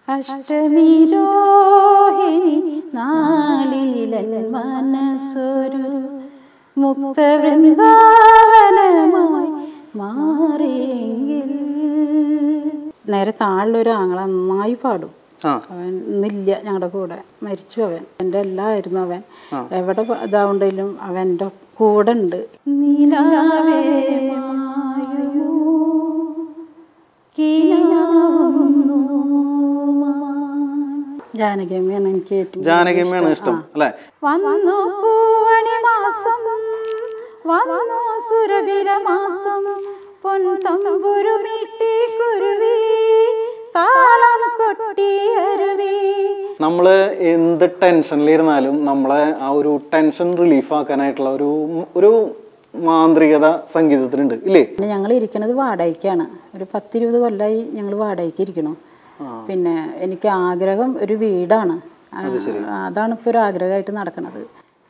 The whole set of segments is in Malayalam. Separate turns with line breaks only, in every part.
അഷ്ടമി രോഹിണി നാളിലൻ മനസ്സൊരു മുക്തവൃന്ദാവനമായി മാറിയെങ്കിൽ നേരെ താഴിലൊരു ആങ്ങള നന്നായി പാടും
ആ
അവൻ ഇന്നില്ല ഞങ്ങളുടെ കൂടെ മരിച്ചു അവൻ എൻ്റെ എല്ലായിരുന്നു അവൻ എവിടെ പ- ഇതാവുണ്ടെങ്കിലും അവൻ എൻ്റെ കൂടെ ഉണ്ട് നീലാവേ മായുമോ കിനാവുന്നു ജാനകിയമ്മയാണ് എനിക്ക് ഏറ്റവും
ജാനകിയമ്മയാണ് ഇഷ്ടം അല്ലേ
വന്നു പൂവണി മാസം വന്നു സുരവില മാസം പൊൻതമ്പുരു മീട്ടി കുരുവി താളം കൊട്ടി അരുവി
നമ്മൾ എന്ത് ടെൻഷനിലിരുന്നാലും നമ്മളെ ആ ഒരു ടെൻഷൻ റിലീഫ് ആക്കാനായിട്ടുള്ള ഒരു ഒരു മാന്ത്രികത സംഗീതത്തിനുണ്ട് ഇല്ലേ
പിന്നെ ഞങ്ങൾ ഇരിക്കുന്നത് വാടകയ്ക്കാണ് ഒരു പത്തിരുപത് കൊല്ലമായി ഞങ്ങൾ വാടകയ്ക്ക് ഇരിക്കണം പിന്നെ എനിക്ക് ആഗ്രഹം ഒരു വീടാണ് ആ, അതാണ് ഇപ്പോൾ ഒരു ആഗ്രഹമായിട്ട് നടക്കുന്നത്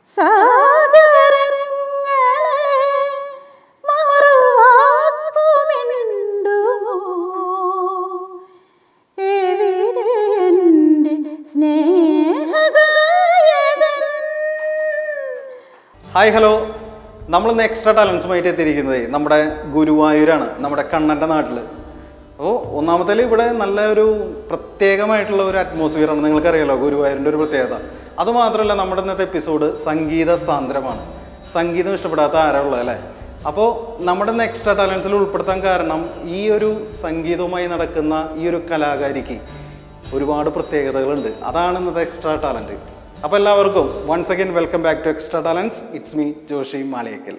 സ്നേഹഗായകൻ
ഹായ് ഹലോ നമ്മളിന്ന് എക്സ്ട്രാ ടാലൻസുമായിട്ട് എത്തിയിരിക്കുന്നത് നമ്മുടെ ഗുരുവായൂരാണ് നമ്മുടെ കണ്ണൻ്റെ നാട്ടിൽ അപ്പോൾ ഒന്നാമത്തേൽ ഇവിടെ നല്ല ഒരു പ്രത്യേകമായിട്ടുള്ള ഒരു അറ്റ്മോസ്ഫിയറാണ് നിങ്ങൾക്കറിയാലോ ഗുരുവായൂരിൻ്റെ ഒരു പ്രത്യേകത അതുമാത്രമല്ല നമ്മുടെ ഇന്നത്തെ എപ്പിസോഡ് സംഗീത സാന്ദ്രമാണ് സംഗീതം ഇഷ്ടപ്പെടാത്ത ആരാ ഉള്ളത് അല്ലേ അപ്പോൾ നമ്മുടെ ഇന്ന് എക്സ്ട്രാ ടാലൻസിൽ ഉൾപ്പെടുത്താൻ കാരണം ഈ ഒരു സംഗീതവുമായി നടക്കുന്ന ഈ ഒരു കലാകാരിക്ക് ഒരുപാട് പ്രത്യേകതകളുണ്ട് അതാണ് ഇന്നത്തെ എക്സ്ട്രാ ടാലൻറ്റ് അപ്പോൾ എല്ലാവർക്കും once again welcome back to extra talents it's me Joshi Malayakkal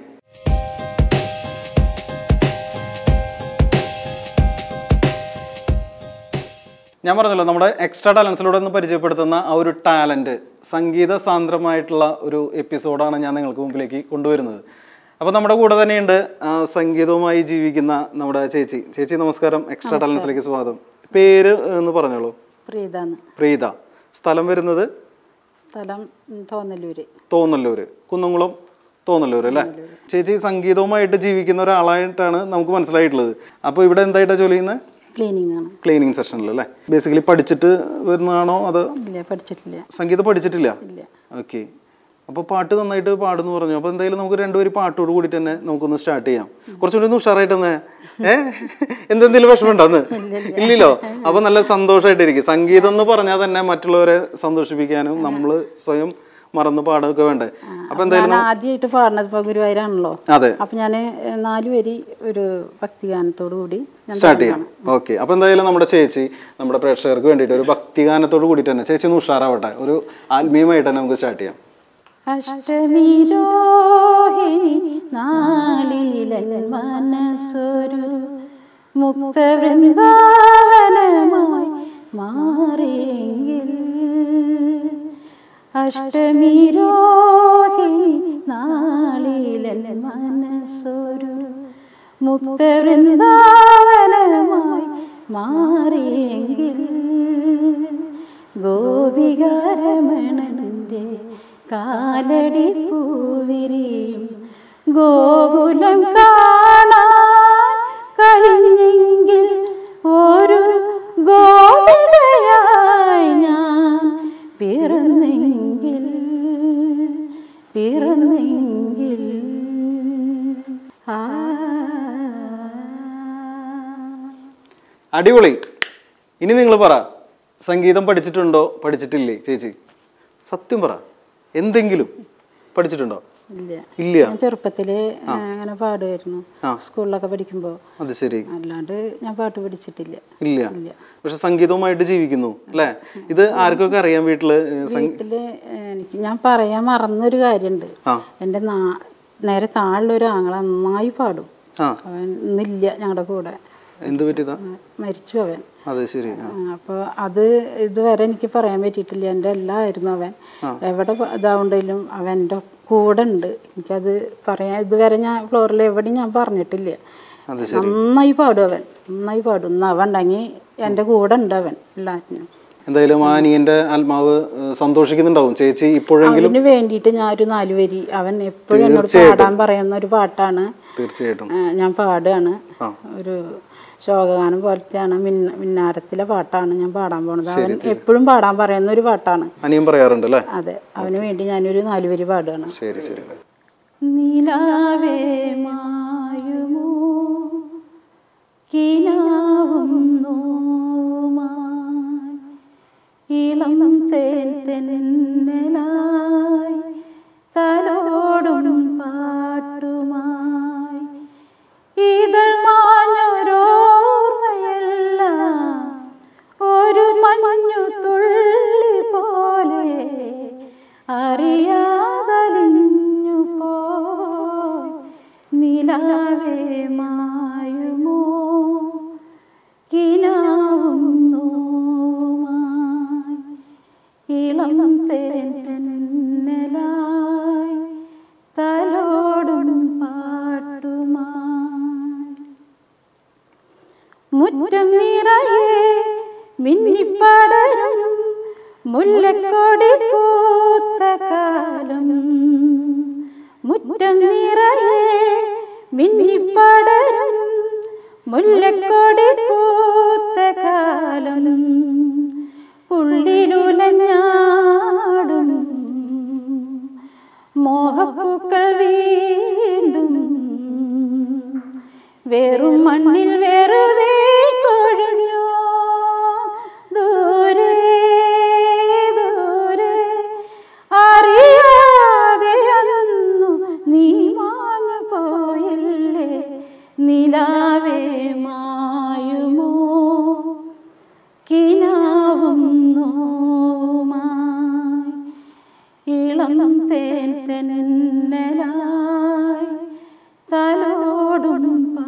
ഞാൻ പറഞ്ഞല്ലോ നമ്മുടെ എക്സ്ട്രാ ടാലൻസിലൂടെ ഒന്ന് പരിചയപ്പെടുത്തുന്ന ആ ഒരു ടാലൻറ്റ് സംഗീത സാന്ദ്രമായിട്ടുള്ള ഒരു എപ്പിസോഡാണ് ഞാൻ നിങ്ങൾക്ക് മുമ്പിലേക്ക് കൊണ്ടുവരുന്നത് അപ്പോൾ നമ്മുടെ കൂടെ തന്നെയുണ്ട് ആ, സംഗീതവുമായി ജീവിക്കുന്ന നമ്മുടെ ചേച്ചി ചേച്ചി നമസ്കാരം എക്സ്ട്രാ ടാലൻസിലേക്ക് സ്വാഗതം പേര് എന്ന് പറഞ്ഞോളൂ
പ്രീതാന്ന്
പ്രീത സ്ഥലം വരുന്നത്
സ്ഥലം ഉം, തോന്നല്ലൂര്
തോന്നല്ലൂര് കുന്നംകുളം തോന്നല്ലൂര് അല്ലേ ചേച്ചി സംഗീതവുമായിട്ട് ജീവിക്കുന്ന ഒരാളായിട്ടാണ് നമുക്ക് മനസ്സിലായിട്ടുള്ളത് അപ്പോൾ ഇവിടെ എന്തായിട്ടാണ് ജോലി ചെയ്യുന്നത്
ക്ലീനിങ് ആണ്
ക്ലീനിങ് സെക്ഷനിൽ അല്ലേ ബേസിക്കലി പഠിച്ചിട്ട് വരുന്നതാണോ അത്
ഇല്ല പഠിച്ചിട്ടില്ല
സംഗീതം പഠിച്ചിട്ടില്ല
ഇല്ല
ഓക്കെ അപ്പോൾ പാട്ട് നന്നായിട്ട് പാടുന്നു പറഞ്ഞു അപ്പോൾ എന്തായാലും നമുക്ക് രണ്ടുപേരും പാട്ടോട് കൂടി തന്നെ നമുക്കൊന്ന് സ്റ്റാർട്ട് ചെയ്യാം കുറച്ചുകൂടി ഒന്ന് ഉഷാറായിട്ടെന്ന് ഏ എന്തെന്തെങ്കിലും വിഷമമുണ്ടോ അന്ന് ഇല്ലല്ലോ അപ്പോൾ നല്ല സന്തോഷമായിട്ടിരിക്കും സംഗീതം എന്ന് പറഞ്ഞാൽ തന്നെ മറ്റുള്ളവരെ സന്തോഷിപ്പിക്കാനും നമ്മൾ സ്വയം മറന്ന് പാടുകയൊക്കെ വേണ്ടേ അപ്പോൾ എന്തായാലും
ഞാൻ ആദ്യമായിട്ട് പാടുന്നത് ഇപ്പോൾ ഗുരുവായൂരാണല്ലോ
അതെ
അപ്പം ഞാൻ നാല് വരി ഒരു ഭക്തിഗാനത്തോടു കൂടി ഞാൻ
സ്റ്റാർട്ട് ചെയ്യാം ഓക്കെ അപ്പോൾ എന്തായാലും നമ്മുടെ ചേച്ചി നമ്മുടെ പ്രേക്ഷകർക്ക് വേണ്ടിയിട്ട് ഒരു ഭക്തിഗാനത്തോട് കൂടിയിട്ട് തന്നെ ചേച്ചി ഒന്ന് ഉഷാറാവട്ടെ ഒരു ആത്മീയമായിട്ട് തന്നെ നമുക്ക് സ്റ്റാർട്ട് ചെയ്യാം
അഷ്ടമി രോഹിണി നാളിലൻ മനസ്സൊരു മുക്തവൃന്ദാവനമായി മാറിയെങ്കിൽ അഷ്ടമി രോഹിണി നാളിലൻ മനസ്സൊരു മുക്തവൃന്ദാവനമായി മാറിയെങ്കിൽ ഗോപികാരമണന്റെ കാലടി പൂവിരിയും ഗോകുലം കാണാൻ കഴിഞ്ഞെങ്കിൽ ഒരു ഗോപികയായി ഞാൻ പിറന്നെങ്കിൽ പിറന്നെങ്കിൽ ആ
അടിപൊളി ഇനി നിങ്ങൾ പറ സംഗീതം പഠിച്ചിട്ടുണ്ടോ പഠിച്ചിട്ടില്ലേ ചേച്ചി സത്യം പറ എന്തെങ്കിലും പഠിച്ചിട്ടുണ്ടോ
ഇല്ല
ഇല്ല
ഞാൻ ചെറുപ്പത്തില് അങ്ങനെ പാടുമായിരുന്നു സ്കൂളിലൊക്കെ പഠിക്കുമ്പോൾ
അത് ശരി
അല്ലാണ്ട് ഞാൻ പാട്ട് പഠിച്ചിട്ടില്ല
ഇല്ല
ഇല്ല
പക്ഷെ സംഗീതവുമായിട്ട് ജീവിക്കുന്നു അല്ലേ ഇത് ആർക്കൊക്കെ അറിയാം വീട്ടില് ഏ, സം-
വീട്ടില് എനിക്ക് ഞാൻ പറയാൻ മറന്നൊരു കാര്യമുണ്ട്
ആ
എൻ്റെ നാ നേരെ താഴിലൊരു ആങ്ങള നന്നായി പാടും
ആ
അവൻ ഇന്നില്ല ഞങ്ങളുടെ കൂടെ
എന്ത് പറ്റിയതാ
മരിച്ചു അവൻ
അതെ ശരി ആ
അപ്പോൾ അത് ഇതുവരെ എനിക്ക് പറയാൻ പറ്റിയിട്ടില്ല എൻ്റെ എല്ലായിരുന്നു അവൻ എവിടെ പ- ഇതാവുണ്ടെങ്കിലും അവൻ എൻ്റെ കൂടെ ഉണ്ട് എനിക്കത് പറയാൻ ഇതുവരെ ഞാൻ ഫ്ലോറിൽ എവിടെയും ഞാൻ പറഞ്ഞിട്ടില്ല
അത്
നന്നായി പാടും അവൻ നന്നായി പാടും ഇന്ന് അവൻ ഉണ്ടെങ്കിൽ എൻ്റെ കൂടെ ഉണ്ട് അവൻ എല്ലാറ്റിനും
എന്തായാലും ആ അനിയന്റെ ആത്മാവ് ഏ, സന്തോഷിക്കുന്നുണ്ടാവും ചേച്ചി ഇപ്പോഴെങ്കിലും
അവന് വേണ്ടിയിട്ട് ഞാൻ ഒരു നാല് വരി അവൻ എപ്പോഴും എന്നോട് പാടാൻ പറയുന്ന ഒരു പാട്ടാണ്
തീർച്ചയായിട്ടും
ആ, ഞാൻ പാടുകയാണ് ഒരു ശോകഗാനം പോലത്തെയാണ് മിന്ന മിന്നാരത്തിലെ പാട്ടാണ് ഞാൻ പാടാൻ പോണത് അവൻ എപ്പോഴും പാടാൻ പറയുന്ന ഒരു പാട്ടാണ്
അനിയൻ പറയാറുണ്ട് അല്ലേ
അതെ അവന് വേണ്ടി ഞാനൊരു നാലുവരി പാടുകയാണ്
ശരി ശരി
നിലാവേ മായുമോ കിനാവും നോമായി ഇളം തേൻ തെന്നലായി തലോടും പാട്ടുമായി ഇതൾ മാഞ്ഞൊരോർമ്മയല്ല ഒരു മഞ്ഞു തുള്ളി പോലെ അറിയാതലിഞ്ഞു പോയി നിലാവേ മായുമോ കിനാവും നോമായി ഇളം തേൻ തെന്നലായി തലോടും പാട്ടുമായി മുറ്റം നിറയെ മിന്നിപ്പടരും മുല്ലക്കൊടി പൂത്ത കാലം മുറ്റം നിറയെ മിന്നിപ്പടരും മുല്ലക്കൊടി പൂത്ത കാലം ഉള്ളിലുലഞ്ഞാടും മോഹപ്പൂക്കൾ വീണ്ടും വെറും മണ്ണിൽ വെറുതെ കൊഴിഞ്ഞു ദൂരെ ദൂരെ അറിയാതെ അന്നു നീ മാഞ്ഞു പോയല്ലേ നിലാവേ മായുമോ കിനാവും നോമായി ഇളം തേൻ തെന്നലായി തലോടും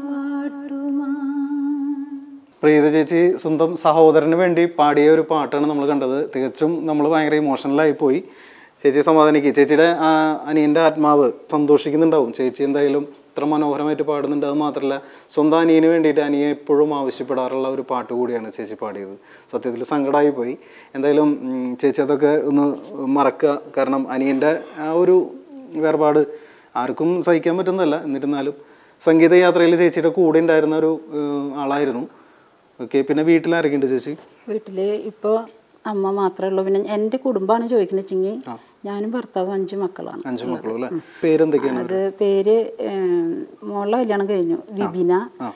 പാട്ടുമായി
പ്രീത ചേച്ചി സ്വന്തം സഹോദരന് വേണ്ടി പാടിയ ഒരു പാട്ടാണ് നമ്മൾ കണ്ടത് തികച്ചും നമ്മൾ ഭയങ്കര ഇമോഷണലായി പോയി ചേച്ചി സമാധാനിക്ക് ചേച്ചിയുടെ ആ അനിയൻ്റെ ആത്മാവ് സന്തോഷിക്കുന്നുണ്ടാവും ചേച്ചി എന്തായാലും ഇത്ര മനോഹരമായിട്ട് പാടുന്നുണ്ട് അത് മാത്രമല്ല സ്വന്തം അനിയന് വേണ്ടിയിട്ട് അനിയെ എപ്പോഴും ആവശ്യപ്പെടാറുള്ള ഒരു പാട്ട് കൂടിയാണ് ചേച്ചി പാടിയത് സത്യത്തിൽ സങ്കടമായി പോയി എന്തായാലും ഉം, ചേച്ചി അതൊക്കെ ഒന്ന് മറക്കുക കാരണം അനിയൻ്റെ ആ ഒരു വേർപാട് ആർക്കും സഹിക്കാൻ പറ്റുന്നതല്ല എന്നിരുന്നാലും സംഗീത യാത്രയിൽ ചേച്ചിയുടെ കൂടെ ഉണ്ടായിരുന്ന ഒരു ഏഹ്, ആളായിരുന്നു ഓക്കെ പിന്നെ വീട്ടിൽ ആരൊക്കെയുണ്ട് ചേച്ചി
വീട്ടില് ഇപ്പോൾ അമ്മ മാത്രമേ ഉള്ളൂ പിന്നെ എൻ്റെ കുടുംബമാണ് ചോദിക്കുന്നത് വെച്ചെങ്കിൽ ഞാനും ഭർത്താവും അഞ്ച് മക്കളാണ്
അഞ്ചു മക്കളും അല്ലേ പേരെന്തൊക്കെയാണ്
അത് പേര് ഏം, മോളുടെ കല്യാണം കഴിഞ്ഞു വിപിന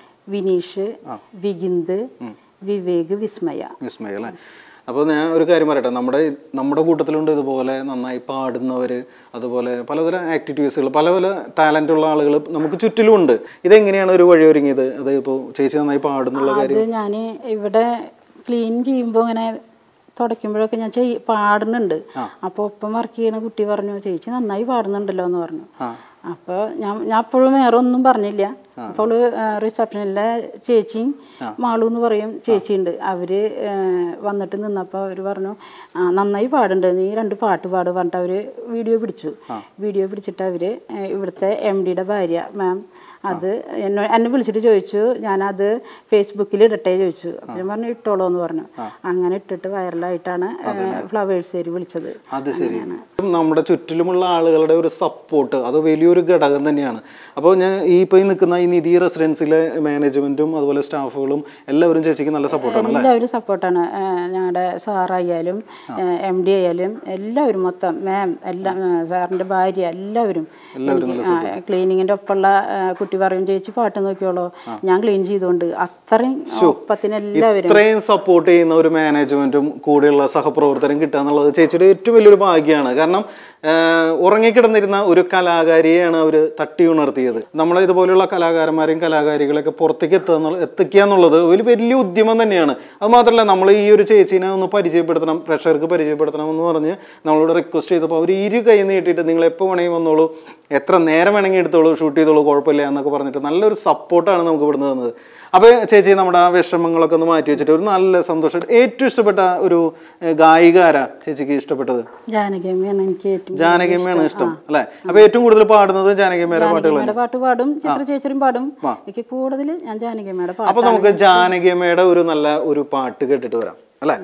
വിനീഷ് വിഗിന്ത് വിവേക് വിസ്മയ
വിസ്മയ അല്ലേ അപ്പോൾ ഞാൻ ഒരു കാര്യം പറയട്ടെ നമ്മുടെ നമ്മുടെ കൂട്ടത്തിലുണ്ട് ഇതുപോലെ നന്നായി പാടുന്നവർ അതുപോലെ പലതരം ആക്ടിവിറ്റീസുകൾ പല പല ടാലൻ്റ് ഉള്ള ആളുകൾ നമുക്ക് ചുറ്റിലുമുണ്ട് ഇതെങ്ങനെയാണ് ഒരു വഴി ഒരുങ്ങിയത് അത് ഇപ്പോൾ ചേച്ചി നന്നായി പാടുന്നുള്ള കാര്യം
അത് ഞാൻ ഇവിടെ ക്ലീൻ ചെയ്യുമ്പോൾ ഇങ്ങനെ തുടയ്ക്കുമ്പോഴൊക്കെ ഞാൻ ചെയ് പാടുന്നുണ്ട് അപ്പോൾ ഒപ്പം വർക്ക് ചെയ്യണ കുട്ടി പറഞ്ഞു ചേച്ചി നന്നായി പാടുന്നുണ്ടല്ലോ എന്ന് പറഞ്ഞു
ആ
അപ്പോൾ ഞാൻ ഞാൻ അപ്പോഴും വേറെ ഒന്നും പറഞ്ഞില്ല അപ്പോൾ റിസപ്ഷനിലെ ചേച്ചിയും മാളു എന്ന് പറയും ചേച്ചിയുണ്ട് അവര് ആ, വന്നിട്ട് നിന്നപ്പോൾ അവർ പറഞ്ഞു "ആ, നന്നായി പാടുണ്ട് നീ രണ്ട് പാട്ട് പാട് പറഞ്ഞിട്ട് അവർ വീഡിയോ പിടിച്ചു വീഡിയോ പിടിച്ചിട്ട് അവർ ഇവിടുത്തെ എം ഡിയുടെ ഭാര്യ മാം അത് എന്നെ എന്നെ വിളിച്ചിട്ട് ചോദിച്ചു ഞാനത് ഫേസ്ബുക്കിൽ ഇടട്ടെ ചോദിച്ചു അപ്പം ഞാൻ പറഞ്ഞു ഇട്ടോളൂ എന്ന് പറഞ്ഞു അങ്ങനെ ഇട്ടിട്ട് വൈറലായിട്ടാണ് ഫ്ലവേഴ്സേരി വിളിച്ചത്
അത് ശരി നമ്മുടെ ചുറ്റിലുമുള്ള ആളുകളുടെ ഒരു സപ്പോർട്ട് അത് വലിയൊരു ഘടകം തന്നെയാണ് അപ്പോൾ ഞാൻ ഈ ഇപ്പോൾ ഈ നിൽക്കുന്ന ഈ നിധി റെസിഡൻസിലെ മാനേജ്മെന്റും അതുപോലെ സ്റ്റാഫുകളും എല്ലാവരും ചേച്ചിക്ക് നല്ല സപ്പോർട്ടാണ് അല്ലേ
എല്ലാവരും സപ്പോർട്ടാണ് ഞങ്ങളുടെ സാറായാലും എം ഡി ആയാലും എല്ലാവരും മൊത്തം മാം എല്ലാം സാറിൻ്റെ ഭാര്യ എല്ലാവരും ക്ലീനിങ്ങിൻ്റെ ഒപ്പമുള്ള ആ, കുട്ടി പറയും ചേച്ചി പാട്ട് നോക്കിയോളൂ ഞാൻ ക്ലീൻ ചെയ്തുകൊണ്ട് അത്രയും ഒപ്പത്തിന് എല്ലാവരും
ഇത്രയും സപ്പോർട്ട് ചെയ്യുന്ന ഒരു മാനേജ്മെന്റും കൂടെയുള്ള സഹപ്രവർത്തനം കിട്ടുക എന്നുള്ളത് ചേച്ചിയുടെ ഏറ്റവും വലിയൊരു ഭാഗ്യമാണ് കാരണം ആഹ്, ഉറങ്ങിക്കിടന്നിരുന്ന ഒരു കലാകാരിയെയാണ് അവർ തട്ടി ഉണർത്തിയത് നമ്മളെ ഇതുപോലെയുള്ള കലാകാരന്മാരെയും കലാകാരികളെയൊക്കെ പുറത്തേക്ക് എത്തുക എന്നുള്ള എത്തിക്കുക എന്നുള്ളത് ഒരു വലിയ ഉദ്യമം തന്നെയാണ് അത് മാത്രമല്ല നമ്മൾ ഈ ഒരു ചേച്ചീനെ ഒന്ന് പരിചയപ്പെടുത്തണം പ്രഷർക്ക് പരിചയപ്പെടുത്തണം എന്ന് പറഞ്ഞ് നമ്മളോട് റിക്വസ്റ്റ് ചെയ്തപ്പോൾ അവർ ഇരു കൈ നീട്ടിയിട്ട് നിങ്ങൾ എപ്പോൾ വേണമെങ്കിൽ വന്നോളൂ എത്ര നേരം വേണമെങ്കിൽ എടുത്തോളൂ ഷൂട്ട് ചെയ്തോളൂ കുഴപ്പമില്ല എന്നൊക്കെ പറഞ്ഞിട്ട് നല്ലൊരു സപ്പോർട്ടാണ് നമുക്ക് ഇവിടുന്ന് തന്നത് അപ്പോൾ ചേച്ചി നമ്മുടെ ആ വിഷമങ്ങളൊക്കെ ഒന്ന് മാറ്റി വെച്ചിട്ട് ഒരു നല്ല സന്തോഷം ഏറ്റവും ഇഷ്ടപ്പെട്ട ഒരു ഏഹ്, ഗായിക ആരാ ചേച്ചിക്ക് ഇഷ്ടപ്പെട്ടത്
ജാനകിയമ്മയാണ് എനിക്ക് ഏറ്റവും
ജാനകിയമ്മയാണ് ഇഷ്ടം അല്ലേ അപ്പോൾ ഏറ്റവും കൂടുതൽ പാടുന്നത് ജാനകിയമ്മയുടെ പാട്ടുകൾ
ജാനകിയമ്മയുടെ പാട്ട് പാടും ചിത്ര ചേച്ചിയും പാടും എനിക്ക് കൂടുതൽ ഞാൻ ജാനകിയമ്മയുടെ പാട്ട്
അപ്പോൾ നമുക്ക് ജാനകിയമ്മയുടെ ഒരു നല്ല ഒരു പാട്ട് കേട്ടിട്ട് വരാം അല്ലേ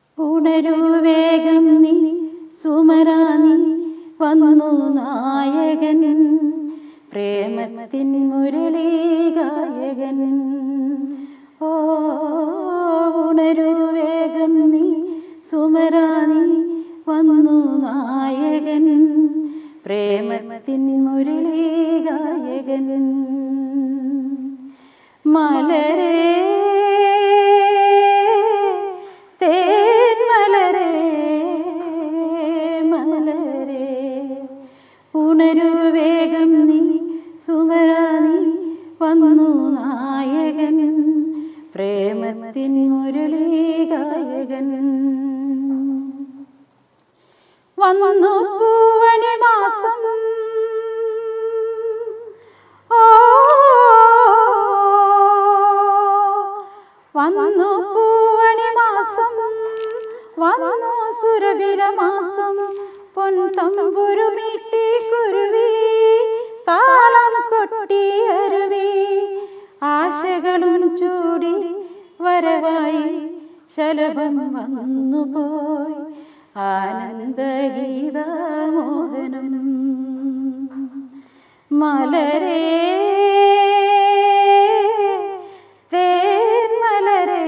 ഉണരൂ വേഗം നീ സുമരാനി വന്നു നായകൻ പ്രേമത്തിൻ മുരളീ ഗായകൻ ഓ ഉണരൂ വേഗം നീ സുമരാനി വന്നു നായകൻ പ്രേമത്തിൻ മുരളി ഗായകൻ മലരേ തേൻ മലരേ മലരേ ഉണരൂ വേഗം നീ സുമരാനി വന്നു നായകൻ പ്രേമത്തിൻ മുരളി ഗായകൻ വന്നു പൂവണി മാസം ഓ വന്നു പൂവണി മാസം വന്നു സുരവില മാസം പൊൻതമ്പുരു മീട്ടി കുരുവി താളം കൊട്ടി അരുവി ആശകളും ചൂടി വരവായി ശലഭം വന്നു പോയി ആനന്ദഗീതമോഹനം മലരേ തേൻ മലരേ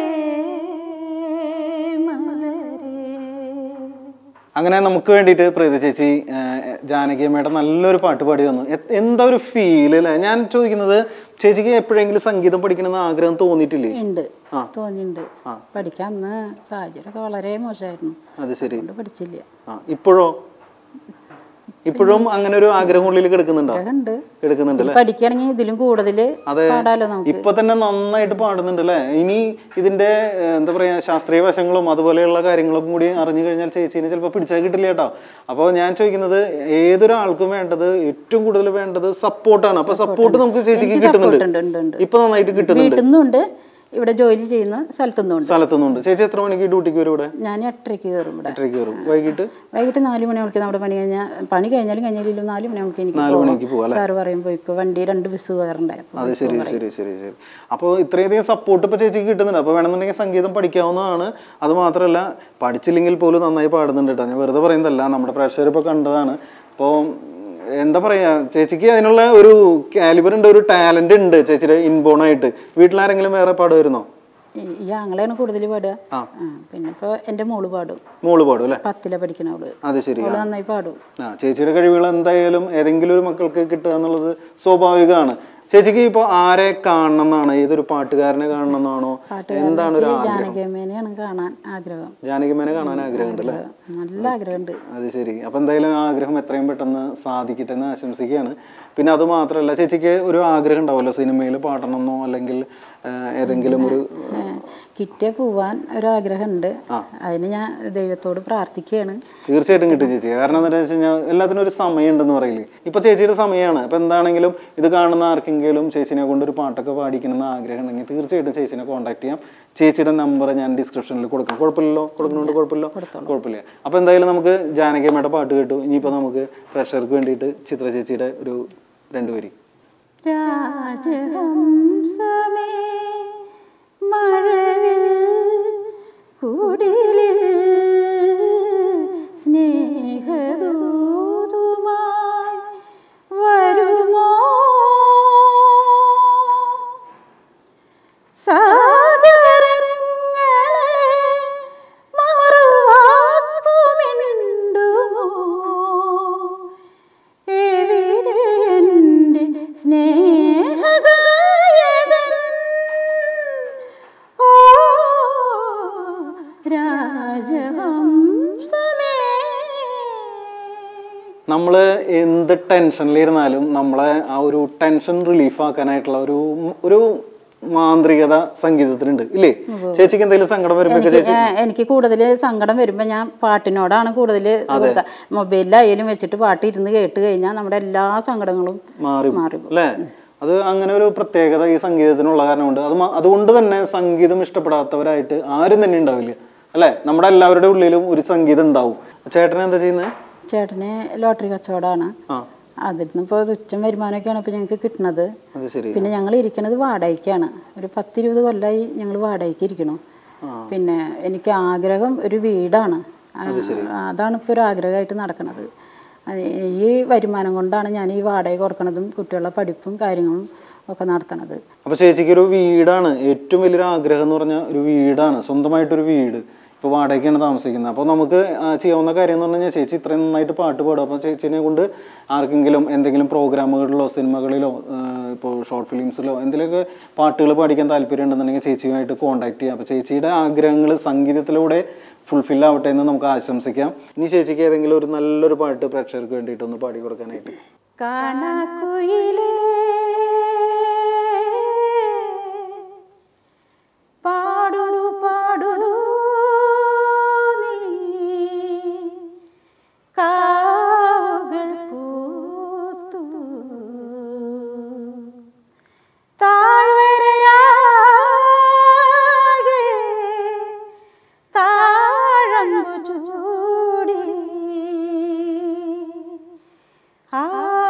മലരേ
അങ്ങനെ നമുക്ക് വേണ്ടിയിട്ട് പ്രീത ചേച്ചി ആ, ജാനകി അമ്മയുടെ നല്ലൊരു പാട്ട് പാടി തന്നു എ- എന്താ ഒരു ഫീൽ അല്ലേ ഞാൻ ചോദിക്കുന്നത് ചേച്ചിക്ക് എപ്പോഴെങ്കിലും സംഗീതം പഠിക്കണമെന്ന് ആഗ്രഹം തോന്നിയിട്ടില്ലേ
ഉണ്ട്
ആ.
തോന്നിയിട്ടുണ്ട്
ആ.
പഠിക്കാൻ അന്ന് സാഹചര്യമൊക്കെ വളരെ മോശമായിരുന്നു
അത് ശരി
അതുകൊണ്ട് പഠിച്ചില്ല
ആ ഇപ്പോഴോ ഇപ്പോഴും അങ്ങനെ ഒരു ആഗ്രഹം ഉള്ളിൽ കിടക്കുന്നുണ്ടോ
ആഗ്രഹമുണ്ട്
കിടക്കുന്നുണ്ട് അല്ലേ
പഠിക്കുകയാണെങ്കിൽ ഇതിലും കൂടുതൽ
അതെ
പാടാലോ നമുക്ക്
ഇപ്പൊ തന്നെ നന്നായിട്ട് പാടുന്നുണ്ട് അല്ലേ ഇനി ഇതിന്റെ ഏഹ്, എന്താ പറയാ ശാസ്ത്രീയ വശങ്ങളും അതുപോലെയുള്ള കാര്യങ്ങളൊക്കെ കൂടി അറിഞ്ഞു കഴിഞ്ഞാൽ ചേച്ചീനെ ചിലപ്പോൾ പിടിച്ചാൽ കിട്ടില്ല കേട്ടോ അപ്പോൾ ഞാൻ ചോദിക്കുന്നത് ഏതൊരാൾക്കും വേണ്ടത് ഏറ്റവും കൂടുതൽ വേണ്ടത് സപ്പോർട്ടാണ് അപ്പൊ സപ്പോർട്ട് നമുക്ക് ചേച്ചിക്ക്
എനിക്ക്
കിട്ടുന്നുണ്ട്
support ഉണ്ട്, ഉണ്ട്, ഉണ്ട്.
ഇപ്പൊ നന്നായിട്ട് കിട്ടുന്നുണ്ട്
വീട്ടിൽ നിന്നുണ്ട് ഇവിടെ ജോലി ചെയ്യുന്ന സ്ഥലത്തുനിന്നുണ്ട്
സ്ഥലത്തുനിന്നുണ്ട് ചേച്ചി എത്ര മണിക്ക് ഡ്യൂട്ടിക്ക് വരും ഇവിടെ
ഞാൻ എട്ടരയ്ക്ക് കയറും ഇവിടെ
എട്ടരയ്ക്ക് വരും വൈകിട്ട്
വൈകിട്ട് നാല് മണിക്ക് നമ്മുടെ പണി കഴിഞ്ഞാൽ പണി കഴിഞ്ഞാലും കഴിഞ്ഞാലും നാല് മണിക്ക് എനിക്ക്
നാല് മണിക്ക് പോവാം
പോകാം സാറ് പറയും പോയിക്കോ വണ്ടി രണ്ട് ബസ് കയറണ്ടായി അപ്പോൾ
അത് ശരി ശരി ശരി ശരി അപ്പോൾ ഇത്രയധികം സപ്പോർട്ട് ഇപ്പോൾ ചേച്ചിക്ക് കിട്ടുന്നുണ്ട് അപ്പോൾ വേണമെന്നുണ്ടെങ്കിൽ സംഗീതം പഠിക്കാവുന്നതാണ് അത് മാത്രമല്ല പഠിച്ചില്ലെങ്കിൽ പോലും നന്നായി പാടുന്നുണ്ട് കേട്ടോ ഞാൻ വെറുതെ പറയുന്നതല്ല നമ്മുടെ പ്രേക്ഷകർ ഇപ്പോൾ കണ്ടതാണ് അപ്പോൾ എന്താ പറയാ ചേച്ചിക്ക് അതിനുള്ള ഒരു കാലിബർ ഉണ്ട് ഒരു ടാലന്റ് ഉണ്ട് ചേച്ചിയുടെ ഇൻബോൺ ആയിട്ട് വീട്ടിലാരെങ്കിലും വേറെ പാടുമായിരുന്നോ
ഈ- ഈ ആങ്ങളെയാണ് കൂടുതൽ പാടുക
ആ.
ആ, പിന്നെ ഇപ്പോൾ എൻ്റെ മോള് പാടും
മോള് പാടും അല്ലേ
പത്തിലെ പഠിക്കണ അവള്
അത് ശരി
അവള് നന്നായി പാടും
ആ ചേച്ചിയുടെ കഴിവുകൾ എന്തായാലും ഏതെങ്കിലും ഒരു മക്കൾക്ക് കിട്ടുക എന്നുള്ളത് സ്വാഭാവികമാണ് ചേച്ചിക്ക് ഇപ്പോൾ ആരെ കാണണം എന്നാണ് ഏതൊരു പാട്ടുകാരനെ കാണണം എന്നാണോ എന്താണ് ഒരു ആഗ്രഹം
ജാനകിയമ്മേനെയാണ് കാണാൻ ആഗ്രഹം
ജാനകിമേനെ കാണാൻ ആഗ്രഹമുണ്ട് അല്ലേ
നല്ല ആഗ്രഹമുണ്ട്
അത് ശരി അപ്പം എന്തായാലും ആ ആഗ്രഹം എത്രയും പെട്ടെന്ന് സാധിക്കട്ടെ എന്ന് ആശംസിക്കുകയാണ് പിന്നെ അത് മാത്രമല്ല ചേച്ചിക്ക് ഒരു ആഗ്രഹം ഉണ്ടാവുമല്ലോ സിനിമയിൽ പാടണമെന്നോ അല്ലെങ്കിൽ ആ, ഏതെങ്കിലും ഒരു
കിട്ടിയ പോവാൻ ഒരാഗ്രഹമുണ്ട് അതിന് ഞാൻ ദൈവത്തോട് പ്രാർത്ഥിക്കുകയാണ്
തീർച്ചയായിട്ടും കിട്ടും ചേച്ചി കാരണം എന്താണെന്ന് വെച്ച് കഴിഞ്ഞാൽ എല്ലാത്തിനും ഒരു സമയം ഉണ്ടെന്ന് പറയില്ലേ ഇപ്പൊ ചേച്ചിയുടെ സമയമാണ് അപ്പൊ എന്താണെങ്കിലും ഇത് കാണുന്ന ആർക്കെങ്കിലും ചേച്ചിനെ കൊണ്ട് ഒരു പാട്ടൊക്കെ പാടിക്കണമെന്ന് ആഗ്രഹം ഉണ്ടെങ്കിൽ തീർച്ചയായിട്ടും ചേച്ചിനെ കോൺടാക്ട് ചെയ്യാം ചേച്ചിയുടെ നമ്പർ ഞാൻ ഡിസ്ക്രിപ്ഷനിൽ കൊടുക്കാം കുഴപ്പമില്ലല്ലോ കൊടുക്കണോണ്ട് കുഴപ്പമില്ല കുഴപ്പമില്ല അപ്പൊ എന്തായാലും നമുക്ക് ജാനകിയമ്മയുടെ പാട്ട് കേട്ടു ഇനിയിപ്പോ നമുക്ക് പ്രേക്ഷകർക്ക് വേണ്ടിയിട്ട് ചിത്ര ചേച്ചിയുടെ ഒരു രണ്ടുപേരി
രാജഹംസമേ മഴവിൽ കുടിലിൽ സ്നേഹദൂതുമായി വരുമോ സാഗരങ്ങളെ മറുവാക്കുമിണ്ടുമോ എവിടെ എൻ്റെ സ്നേഹഗായകൻ ഓ രാജഹംസമേ
നമ്മൾ എന്ത് ടെൻഷനിലിരുന്നാലും നമ്മളെ ആ ഒരു ടെൻഷൻ റിലീഫ് ആക്കാനായിട്ടുള്ള ഒരു ഒരു മാന്ത്രികത സംഗീതത്തിനുണ്ട് ഇല്ലേ ചേച്ചിക്ക് എന്തെങ്കിലും സങ്കടം വരുമ്പോ
എനിക്ക് ഏ, എനിക്ക് കൂടുതൽ സങ്കടം വരുമ്പോൾ ഞാൻ പാട്ടിനോടാണ് കൂടുതൽ മൊബൈലിലായാലും വെച്ചിട്ട് പാട്ട് ഇരുന്ന് കേട്ട് കഴിഞ്ഞാൽ നമ്മുടെ എല്ലാ സങ്കടങ്ങളും
മാറി
മാറി
അല്ലേ അത് അങ്ങനെ ഒരു പ്രത്യേകത ഈ സംഗീതത്തിനുള്ള കാരണമുണ്ട് അത് മ- അതുകൊണ്ട് തന്നെ സംഗീതം ഇഷ്ടപ്പെടാത്തവരായിട്ട് ആരും തന്നെ ഉണ്ടാവില്ല അല്ലേ നമ്മുടെ എല്ലാവരുടെ ഉള്ളിലും ഒരു സംഗീതം ഉണ്ടാവും ചേട്ടൻ എന്താ ചെയ്യുന്നത്
ചേട്ടന് ലോട്ടറി കച്ചവടമാണ്
ആ
അതിൽ നിന്ന് ഇപ്പോൾ തുച്ഛം വരുമാനമൊക്കെയാണ് ഇപ്പോൾ ഞങ്ങൾക്ക് കിട്ടുന്നത്
അത് ശരി
പിന്നെ ഞങ്ങൾ ഇരിക്കുന്നത് വാടകയ്ക്കാണ് ഒരു പത്തിരുപത് കൊല്ലമായി ഞങ്ങൾ വാടകയ്ക്ക് ഇരിക്കണം പിന്നെ എനിക്ക് ആഗ്രഹം ഒരു വീടാണ് ആ, അതാണ് ഇപ്പോൾ ഒരു ആഗ്രഹമായിട്ട് നടക്കുന്നത് അത് ഈ വരുമാനം കൊണ്ടാണ് ഞാൻ ഈ വാടക കൊടുക്കണതും കുട്ടികളുടെ പഠിപ്പും കാര്യങ്ങളും ഒക്കെ നടത്തണത്
അപ്പോൾ ചേച്ചിക്ക് ഒരു വീടാണ് ഏറ്റവും വലിയൊരു ആഗ്രഹം എന്ന് പറഞ്ഞാൽ ഒരു വീടാണ് സ്വന്തമായിട്ടൊരു വീട് ഇപ്പോൾ വാടകയ്ക്കാണ് താമസിക്കുന്നത് അപ്പോൾ നമുക്ക് ആ, ചെയ്യാവുന്ന കാര്യം എന്ന് പറഞ്ഞു കഴിഞ്ഞാൽ ചേച്ചി ഇത്രയും നന്നായിട്ട് പാട്ട് പാടും അപ്പോൾ ചേച്ചിനെ കൊണ്ട് ആർക്കെങ്കിലും എന്തെങ്കിലും പ്രോഗ്രാമുകളിലോ സിനിമകളിലോ ഇപ്പോൾ ഷോർട്ട് ഫിലിംസിലോ എന്തെങ്കിലുമൊക്കെ പാട്ടുകൾ പാടിക്കാൻ താല്പര്യം ഉണ്ടെന്നുണ്ടെങ്കിൽ ചേച്ചിയുമായിട്ട് കോൺടാക്ട് ചെയ്യാം അപ്പോൾ ചേച്ചിയുടെ ആഗ്രഹങ്ങൾ സംഗീതത്തിലൂടെ ഫുൾഫിൽ ആവട്ടെ എന്ന് നമുക്ക് ആശംസിക്കാം ഇനി ചേച്ചിക്ക് ഏതെങ്കിലും ഒരു നല്ലൊരു പാട്ട് പ്രേക്ഷകർക്ക് വേണ്ടിയിട്ടൊന്ന് പാടി കൊടുക്കാനായിട്ട്
കാണാക്കുയിലേ പാടു പാടു നീ കാവുകൾ പൂത്തു താഴ്വരയാകെ താഴമ്പു ചൂടി ആ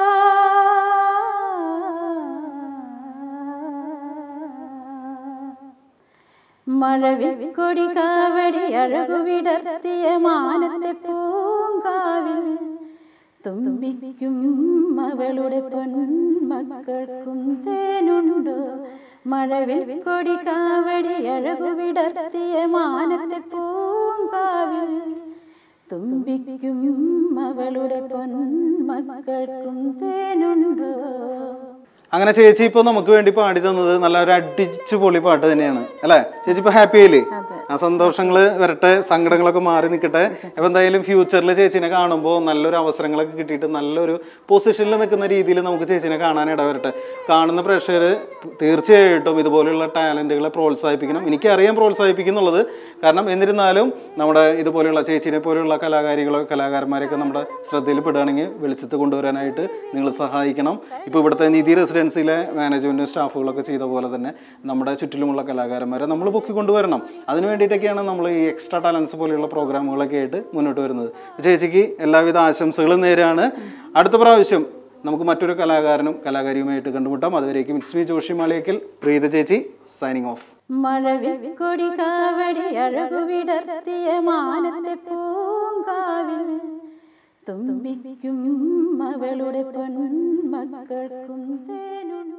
മഴവിൽ കൊടി കാവടി അഴകുവിടർത്തിയ മാനത്തെ പൂങ്കാവിൽ തുമ്പിക്കും അവളുടെ പൊന്മക്കൾക്കും തേനുണ്ടോ മഴവിൽ കൊടി കാവടി അഴകുവിടർത്തിയ മാനത്തെ പൂങ്കാവിൽ തുമ്പിക്കും അവളുടെ പൊന്മക്കൾക്കും തേനുണ്ടോ
അങ്ങനെ ചേച്ചി ഇപ്പോൾ നമുക്ക് വേണ്ടി പാടി തന്നത് നല്ല ഒരു അടിച്ചു പൊളി പാട്ട് തന്നെയാണ് അല്ലേ ചേച്ചി ഇപ്പോൾ ഹാപ്പി ആയില്ലേ ആ സന്തോഷങ്ങൾ വരട്ടെ സങ്കടങ്ങളൊക്കെ മാറി നിൽക്കട്ടെ അപ്പോൾ എന്തായാലും ഫ്യൂച്ചറിൽ ചേച്ചിനെ കാണുമ്പോൾ നല്ലൊരു അവസരങ്ങളൊക്കെ കിട്ടിയിട്ട് നല്ലൊരു പൊസിഷനിൽ നിൽക്കുന്ന രീതിയിൽ നമുക്ക് ചേച്ചിനെ കാണാൻ ഇടവരട്ടെ കാണുന്ന പ്രേക്ഷകർ തീർച്ചയായിട്ടും ഇതുപോലെയുള്ള ടാലൻറ്റുകളെ പ്രോത്സാഹിപ്പിക്കണം എനിക്കറിയാം പ്രോത്സാഹിപ്പിക്കുന്നുള്ളത് കാരണം എന്നിരുന്നാലും നമ്മുടെ ഇതുപോലെയുള്ള ചേച്ചിനെ പോലെയുള്ള കലാകാരികളോ കലാകാരന്മാരെയൊക്കെ നമ്മുടെ ശ്രദ്ധയിൽ പെടുകയാണെങ്കിൽ വെളിച്ചത്ത് കൊണ്ടുവരാനായിട്ട് നിങ്ങൾ സഹായിക്കണം ഇപ്പോൾ ഇവിടുത്തെ നിധി റെസിഡൻസിയിലെ മാനേജ്മെൻറ്റും സ്റ്റാഫുകളൊക്കെ ചെയ്ത പോലെ തന്നെ നമ്മുടെ ചുറ്റിലുമുള്ള കലാകാരന്മാരെ നമ്മൾ പൊക്കി കൊണ്ടുവരണം അതിന് വേണ്ടിയിട്ടൊക്കെയാണ് നമ്മൾ ഈ എക്സ്ട്രാ ടാലൻസ് പോലെയുള്ള പ്രോഗ്രാമുകളൊക്കെ ആയിട്ട് മുന്നോട്ട് വരുന്നത് ചേച്ചിക്ക് എല്ലാവിധ ആശംസകളും നേരാണ് അടുത്ത പ്രാവശ്യം നമുക്ക് മറ്റൊരു കലാകാരനും കലാകാരിയുമായിട്ട് കണ്ടുമുട്ടാം അതുവരേക്കും ഇറ്റ്സ് മീ ജോഷി മാളിയക്കൽ പ്രീത ചേച്ചി സൈനിങ് ഓഫ്
മഴവിൽ കൊടി കാവടി അഴകുവിടർത്തിയ മാനത്തെ പൂങ്കാവിൽ തുമ്പിക്കും അവളുടെ പൊന്മക്കൾക്കും തേനുണ്ട്